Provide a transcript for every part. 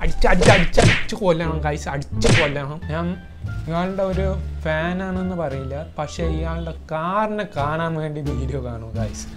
അടിച്ച് അടിച്ച് അടിച്ച് അടിച്ച് കൊല്ലണം ഗൈസ് അടിച്ച് കൊല്ലണം ഞാൻ ഇയാളുടെ ഒരു ഫാനാണെന്ന് പറയില്ല പക്ഷേ ഇയാളുടെ കാറിനെ കാണാൻ വേണ്ടി വീഡിയോ കാണും guys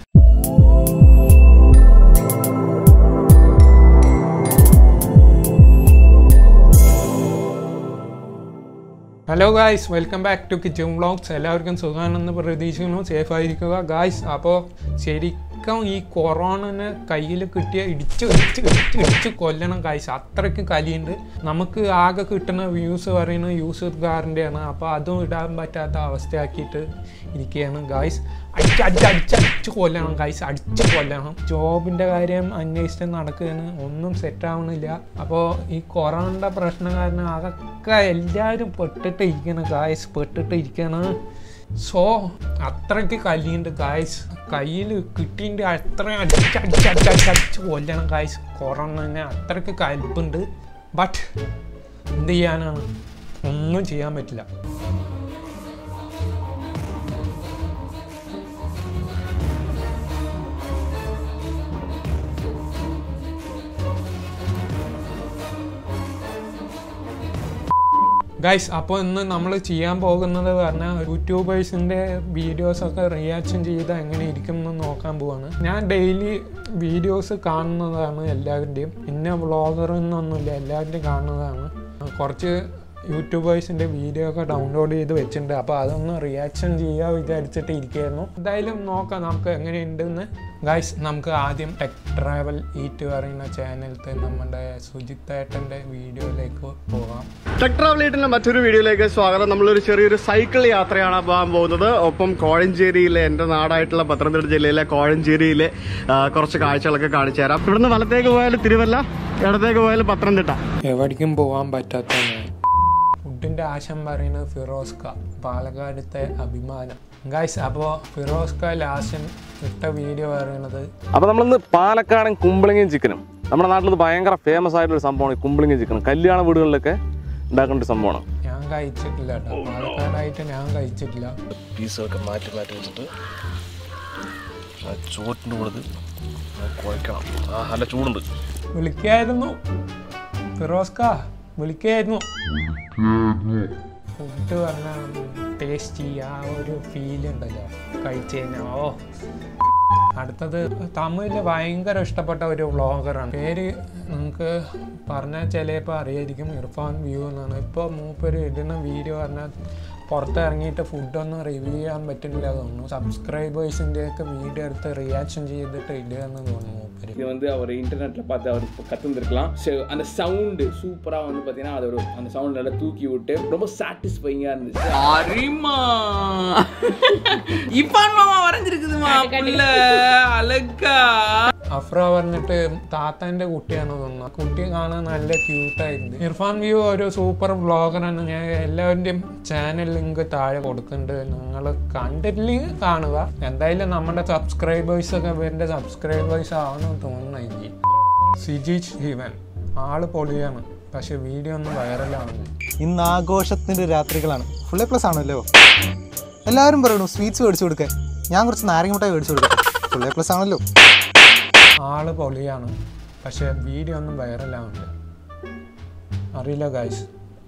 hello guys welcome back to kitchen vlogs എല്ലാവർക്കും സുഖമാണെന്ന് പ്രതീക്ഷിക്കുന്നു സേഫ് ആയിരിക്കുക ഗായ്സ് അപ്പോൾ ശരിക്കും ഈ കൊറോണനെ കയ്യിൽ കിട്ടിയ ഇടിച്ച് ഇടിച്ച് ഇടിച്ച് ഇടിച്ച് കൊല്ലണം ഗായ്സ് അത്രയ്ക്ക് കലിയുണ്ട് നമുക്ക് ആകെ കിട്ടുന്ന വ്യൂസ് പറയുന്നത് യൂസർകാരൻ്റെയാണ് അപ്പോൾ അതും ഇടാൻ പറ്റാത്ത അവസ്ഥയാക്കിയിട്ട് ഇരിക്കുകയാണ് ഗായ്സ് അടിച്ച് അടിച്ച് അടിച്ച് അടിച്ച് കൊല്ലണം ഗൈസ് അടിച്ച് കൊല്ലണം ജോബിൻ്റെ കാര്യം അന്വേഷിച്ച് നടക്കുകയാണ് ഒന്നും സെറ്റ് ആവണില്ല അപ്പോൾ ഈ കൊറോണയുടെ പ്രശ്നം കാരണം അതൊക്കെ എല്ലാവരും പെട്ടിട്ട് ഇരിക്കണം ഗായ്സ് പെട്ടിട്ട് ഇരിക്കണം സോ അത്രയ്ക്ക് കലിയുണ്ട് ഗായ്സ് കയ്യിൽ കിട്ടിൻ്റെ അത്രയും അടിച്ച് അടിച്ച് അടിച്ച് അടിച്ച് അടിച്ച് കൊല്ലണം ഗായ്സ് കൊറോണ അത്രയ്ക്ക് കലിപ്പുണ്ട് ബട്ട് എന്ത് ചെയ്യാനാണ് ഒന്നും ചെയ്യാൻ പറ്റില്ല ഗൈസ് അപ്പോൾ ഇന്ന് നമ്മൾ ചെയ്യാൻ പോകുന്നത് പറഞ്ഞാൽ യൂട്യൂബേഴ്സിൻ്റെ വീഡിയോസൊക്കെ റിയാക്ഷൻ ചെയ്ത് എങ്ങനെ ഇരിക്കും എന്ന് നോക്കാൻ പോവാണ് ഞാൻ ഡെയിലി വീഡിയോസ് കാണുന്നതാണ് എല്ലാവരുടെയും പിന്നെ വ്ളോഗർ എന്നൊന്നുമില്ല എല്ലാവരുടെയും കാണുന്നതാണ് കുറച്ച് യൂട്യൂബേഴ്സിൻ്റെ വീഡിയോ ഒക്കെ ഡൗൺലോഡ് ചെയ്ത് വെച്ചിട്ടുണ്ട് അപ്പോൾ അതൊന്ന് റിയാക്ഷൻ ചെയ്യുക വിചാരിച്ചിട്ട് ഇരിക്കുകയായിരുന്നു എന്തായാലും നോക്കാം നമുക്ക് എങ്ങനെയുണ്ടെന്ന് ഗൈസ് നമുക്ക് ആദ്യം ടെക് ട്രാവൽ ഈറ്റ് പറയുന്ന ചാനലത്തെ നമ്മുടെ സുജിത് ഏട്ടൻ്റെ വീഡിയോയിലേക്ക് പോകാം ടെക് ട്രാവലേറ്റിന്റെ മറ്റൊരു വീഡിയോയിലേക്ക് സ്വാഗതം നമ്മളൊരു ചെറിയൊരു സൈക്കിൾ യാത്രയാണ് പോകാൻ പോകുന്നത് ഒപ്പം കോഴഞ്ചേരിയിലെ എന്റെ നാടായിട്ടുള്ള പത്തനംതിട്ട ജില്ലയിലെ കോഴഞ്ചേരിയിലെ ആ, കുറച്ച് കാഴ്ചകളൊക്കെ കാണിച്ചു തരാം ഇവിടുന്ന് വലത്തേക്ക് പോയാൽ തിരുവല്ല ഇടത്തേക്ക് പോയാൽ പത്തനംതിട്ട എവിടേക്കും പോകാൻ പറ്റാത്ത ഫുഡിൻ്റെ ആശം പറയുന്നത് ഫിറോസ്ക പാലക്കാടത്തെ അഭിമാനം ഗൈസ് അപ്പോൾ ഫിറോസ്ക ലാസ്റ്റ് ഇട്ട വീഡിയോ പറയുന്നത് അപ്പോൾ നമ്മളിന്ന് പാലക്കാടൻ കുമ്പളങ്ങയും ചിക്കനും നമ്മുടെ നാട്ടിൽ ഇത് ഭയങ്കര ഫേമസ് ആയിട്ടൊരു സംഭവമാണ് ഈ കുമ്പളങ്ങയും ചിക്കനും കല്യാണ വീടുകളിലൊക്കെ ഉണ്ടാക്കേണ്ട ഒരു സംഭവമാണ് ഞാൻ കഴിച്ചിട്ടില്ല കേട്ടോ പാലക്കാടായിട്ട് ഞാൻ കഴിച്ചിട്ടില്ല പീസൊക്കെ മാറ്റി മാറ്റി വെച്ചിട്ട് ആ ചൂട്ടിൻ്റെ കൊടുത്ത് കുഴക്കണം ആ നല്ല ചൂടുണ്ട് വിളിക്കായിരുന്നു ഫിറോസ്ക വിളിക്കായിരുന്നു ഫുഡ് പറഞ്ഞാൽ ടേസ്റ്റി ആ ഒരു ഫീൽ ഉണ്ടല്ലോ കഴിച്ചു കഴിഞ്ഞാൽ ഓ അടുത്തത് തമിഴില് ഭയങ്കര ഇഷ്ടപ്പെട്ട ഒരു വ്ളോഗറാണ് പേര് നിങ്ങൾക്ക് പറഞ്ഞാൽ ചിലപ്പോൾ അറിയായിരിക്കും ഇർഫാൻ വ്യൂ എന്നാണ് ഇപ്പോൾ മൂപ്പര് ഇടുന്ന വീഡിയോ പറഞ്ഞാൽ പുറത്തിറങ്ങിയിട്ട് ഫുഡൊന്നും റിവ്യൂ ചെയ്യാൻ പറ്റുന്നില്ല തോന്നുന്നു സബ്സ്ക്രൈബേഴ്സിൻ്റെ ഒക്കെ വീഡിയോ എടുത്ത് റിയാക്ഷൻ ചെയ്തിട്ട് ഇടുക എന്ന് തോന്നുന്നു മൂപ്പര് இது வந்து அவர் இன்டர்நெட்டில் பார்த்து அவர் இப்போ கற்றுந்துருக்கலாம் ஸோ அந்த சவுண்டு சூப்பராக வந்து பார்த்தீங்கன்னா அதோட அந்த சவுண்ட் நல்லா தூக்கி விட்டு ரொம்ப சாட்டிஸ்ஃபைங்காக இருந்துச்சு அரிமா இப்பான் மாமா வரைஞ்சிருக்குதுமா புள்ள அழகா അഫ്ര പറഞ്ഞിട്ട് താത്താന്റെ കുട്ടിയാണ് തോന്നുന്നു ആ കുട്ടി കാണാൻ നല്ല ക്യൂട്ടായിരുന്നു ഇർഫാൻ വ്യൂ ഒരു സൂപ്പർ വ്ളോഗറാണ് ഞാൻ എല്ലാവരുടെയും ചാനൽ ലിങ്ക് താഴെ കൊടുക്കുന്നുണ്ട് നിങ്ങൾ കണ്ടിട്ടില്ലെങ്കിൽ കാണുക എന്തായാലും നമ്മുടെ സബ്സ്ക്രൈബേഴ്സ് ഒക്കെ ഇവരുടെ സബ്സ്ക്രൈബേഴ്സ് ആവണമെന്ന് തോന്നുന്നു എനിക്ക് സിജി ശിവൻ ആള് പൊളിയാണ് പക്ഷെ വീഡിയോ ഒന്നും വൈറലാവുന്നു ഇന്ന് ആഘോഷത്തിന്റെ രാത്രികളാണ് ഫുൾ എ പ്ലസ് ആണല്ലോ എല്ലാവരും പറയണു സ്വീറ്റ്സ് മേടിച്ചു കൊടുക്കാൻ ഞാൻ കുറച്ച് നാരങ്ങ മുട്ടായി മേടിച്ചു കൊടുക്കാം ഫുൾ എ പ്ലസ് ആണല്ലോ ആള് പൊളിയാണ് പക്ഷെ വീഡിയോ ഒന്നും വൈറലാവുന്നില്ല അറിയില്ല ഗൈസ്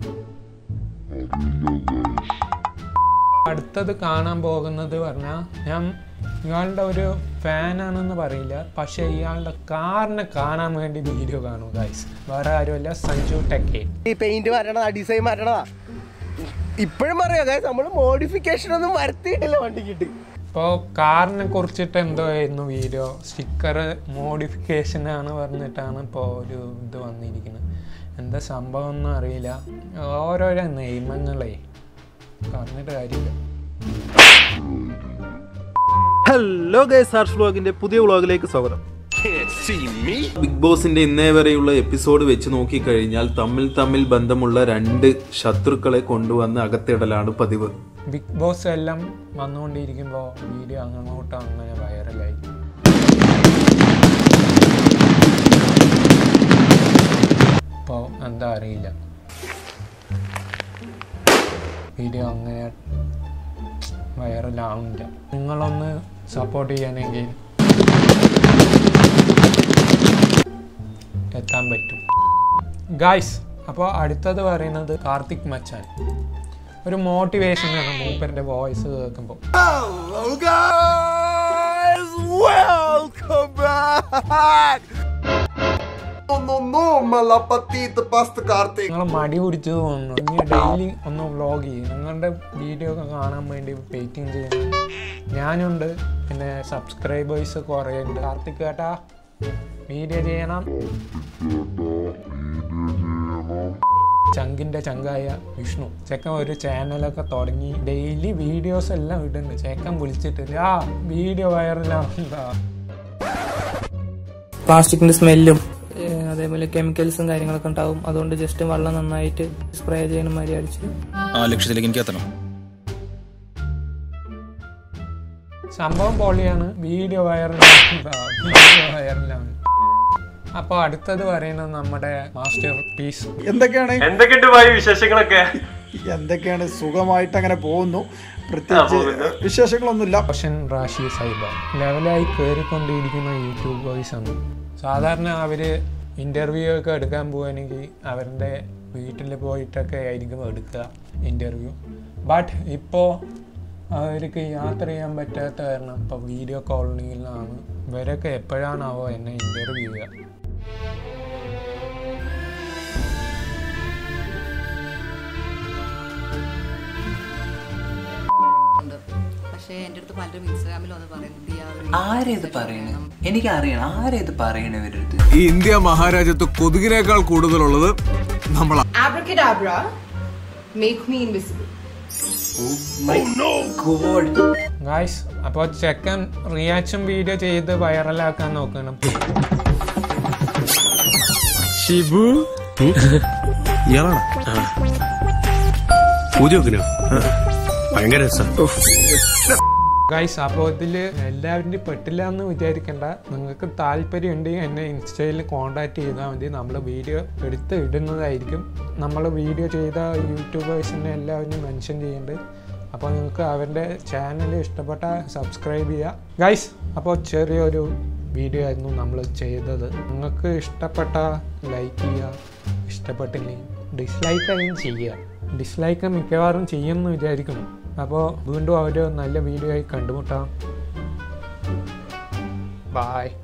അടുത്തത് കാണാൻ പോകുന്നത് പറഞ്ഞാൽ ഞാൻ ഇയാളുടെ ഒരു ഫാനാണെന്ന് പറയില്ല പക്ഷെ ഇയാളുടെ കാറിനെ കാണാൻ വേണ്ടി വീഡിയോ കാണും ഗൈസ് വേറെ ആരുമല്ല സഞ്ജു ടെക്കെ ഈ പെയിന്റ് മാറ്റണതാ ഡിസൈൻ മാറ്റണതാ ഇപ്പോഴും പറയാം guys, നമ്മള് മോഡിഫിക്കേഷൻ ഒന്നും വരുത്തിയിട്ടില്ല വണ്ടിക്കിട്ട് ഇപ്പോൾ കാറിനെ കുറിച്ചിട്ട് എന്തോ ആയിരുന്നു വീഡിയോ സ്റ്റിക്കർ മോഡിഫിക്കേഷൻ ആണ് പറഞ്ഞിട്ടാണ് ഇപ്പോൾ ഒരു ഇത് വന്നിരിക്കുന്നത് എന്താ സംഭവം ഒന്നും അറിയില്ല ഓരോരോ നിയമങ്ങളെ പറഞ്ഞിട്ട് കാര്യമില്ല ഹലോ ഗൈസ് ഹാർഷ് വ്ളോഗിന്റെ പുതിയ വ്ളോഗിലേക്ക് സ്വാഗതം ബിഗ് ബോസിന്റെ ഇന്നേ വരെയുള്ള എപ്പിസോഡ് വെച്ച് നോക്കിക്കഴിഞ്ഞാൽ തമ്മിൽ തമ്മിൽ ബന്ധമുള്ള രണ്ട് ശത്രുക്കളെ കൊണ്ടുവന്ന് അകത്തിടലാണ് പതിവ് ബിഗ് ബോസ് എല്ലാം വന്നുകൊണ്ടിരിക്കുമ്പോൾ വീഡിയോ അങ്ങോട്ടും അങ്ങനെ വൈറലായി ഇപ്പോൾ എന്താ അറിയില്ല വീഡിയോ അങ്ങനെ വൈറലാവുന്നില്ല നിങ്ങളൊന്ന് സപ്പോർട്ട് ചെയ്യാനെങ്കിൽ എത്താൻ പറ്റും ഗായ്സ് അപ്പോൾ അടുത്തത് പറയുന്നത് കാർത്തിക് മച്ചാൻ ഒരു മോട്ടിവേഷനാണ് മൂപ്പരുടെ വോയിസ് കേൾക്കുമ്പോൾ Hello guys! Welcome back! No, no, no, malapatita pasta Kartik. നിങ്ങൾ മടി പിടിച്ചു തോന്നുന്നു ഇനി ഡെയിലി ഒന്ന് വ്ളോഗ് ചെയ്യും നിങ്ങളുടെ വീഡിയോ ഒക്കെ കാണാൻ വേണ്ടി വെയിറ്റിംഗ് ചെയ്യുന്നു ഞാനുണ്ട് പിന്നെ സബ്സ്ക്രൈബേഴ്സ് കുറേ ഉണ്ട് കാർത്തിക് കേട്ടാ വീഡിയോ ചെയ്യണം ചങ്കിന്റെ ചങ്കായ വിഷ്ണു ചെക്കൻ ഒരു ചാനലൊക്കെ തുടങ്ങി ഡെയിലി വീഡിയോസ് എല്ലാം ഇടുന്നുണ്ട് ചെക്കൻ വിളിച്ചിട്ട് ആ വീഡിയോ വൈറലാവുന്നതാ പ്ലാസ്റ്റിക്കിന്റെ സ്മെല്ലും അതേപോലെ കെമിക്കൽസും കാര്യങ്ങളൊക്കെ ഉണ്ടാവും അതുകൊണ്ട് ജസ്റ്റ് വെള്ളം നന്നായിട്ട് സ്പ്രേ ചെയ്യണം മാതിരി അടിച്ച് ആ ലക്ഷ്യത്തിലേക്ക് എനിക്ക് എത്തണം സംഭവം പൊളിയാണ് വീഡിയോ വൈറലാവുന്നതാ വീഡിയോ വൈറലാണ് അപ്പോൾ അടുത്തത് പറയുന്നത് നമ്മുടെ മാസ്റ്റർ പീസ് എന്തൊക്കെയാണ് എന്തൊക്കെയുണ്ട് ഭായി വിശേഷങ്ങളൊക്കെ എന്തൊക്കെയാണ് സുഖമായിട്ട് അങ്ങനെ പോകുന്നു പ്രത്യേകിച്ച് വിശേഷങ്ങളൊന്നുമില്ല റോഷൻ റാഷി സൈബ ലെവലായി കയറിക്കൊണ്ടിരിക്കുന്ന യൂട്യൂബേഴ്സ് ആണ് സാധാരണ അവർ ഇൻ്റർവ്യൂ ഒക്കെ എടുക്കാൻ പോവുകയാണെങ്കിൽ അവരുടെ വീട്ടിൽ പോയിട്ടൊക്കെ ആയിരിക്കും എടുക്കുക ഇൻ്റർവ്യൂ ബട്ട് ഇപ്പോൾ അവർക്ക് യാത്ര ചെയ്യാൻ പറ്റാത്ത കാരണം ഇപ്പോൾ വീഡിയോ കോളിങ്ങിലാണ് ഇവരൊക്കെ എപ്പോഴാണാവോ എന്നെ ഇൻ്റർവ്യൂ ചെയ്യുക ഉണ്ട് പക്ഷേ എൻ്റെ അടുത്ത് പലരും ഇൻസ്റ്റാഗ്രാമിൽ വന്ന് പറയുന്നത് ഈ ആ ഒരു ആരേത് പറയണേ എനിക്ക് അറിയണം ആരേത് പറയണേ ഇവരടുത്ത് ഈ ഇന്ത്യ മഹാരാജ്യത്ത് കൊതുകിനേക്കാൾ കൂടുതലുള്ളത് നമ്മളാ Abracadabra, make me invisible. Guys അപ്പോൾ ചെക്കൻ റിയാക്ഷൻ വീഡിയോ ചെയ്ത് വൈറലാക്കാൻ നോക്കണം ഷിബു ഇയാളാണ് പൂജോക്കിനോ ഭയങ്കര രസം ഗൈസ് അപ്പോൾ ഇതിൽ എല്ലാവരുടെയും പെട്ടില്ല എന്ന് വിചാരിക്കണ്ട നിങ്ങൾക്ക് താല്പര്യം ഉണ്ടെങ്കിൽ എന്നെ ഇൻസ്റ്റയിൽ കോൺടാക്ട് ചെയ്താൽ മതി നമ്മൾ വീഡിയോ എടുത്ത് ഇടുന്നതായിരിക്കും നമ്മൾ വീഡിയോ ചെയ്ത യൂട്യൂബേഴ്സിനെ എല്ലാവരും മെൻഷൻ ചെയ്യുന്നുണ്ട് അപ്പോൾ നിങ്ങൾക്ക് അവരുടെ ചാനൽ ഇഷ്ടപ്പെട്ട സബ്സ്ക്രൈബ് ചെയ്യുക ഗൈസ് അപ്പോൾ ചെറിയൊരു വീഡിയോ ആയിരുന്നു നമ്മൾ ചെയ്തത് നിങ്ങൾക്ക് ഇഷ്ടപ്പെട്ട ലൈക്ക് ചെയ്യുക ഇഷ്ടപ്പെട്ടില്ലെങ്കിൽ ഡിസ്ലൈക്ക് ആയും ചെയ്യുക ഡിസ്ലൈക്ക് മിക്കവാറും ചെയ്യുമെന്ന് വിചാരിക്കുന്നു അപ്പോൾ വീണ്ടും ഒരു നല്ല വീഡിയോ ആയി കണ്ടുമുട്ടാം ബായ്